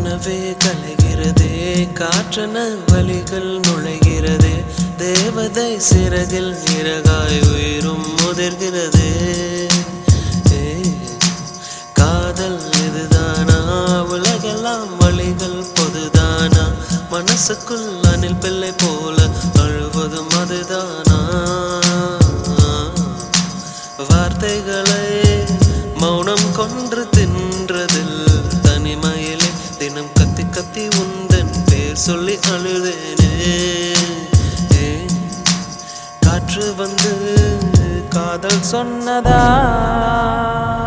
கனவே கலைகிறதே காற்றன வழிகள் நுழைகிறதே தேவதை சிறகில் இறகாய் உயிரும் முதிர்கிறதே ஏய், காதல் இதுதானா உலகெல்லாம் வழிகள் பொதுதானா மனசுக்குள் அணில் பிள்ளை போல அழுவதும் அதுதானா வார்த்தைகளை மௌனம் கொன்று தின்றதில் தனிமையிலே தினம் கத்தி கத்தி உந்தன் பேர் சொல்லி அழுதேனே ஏன் காற்று வந்து காதல் சொன்னதா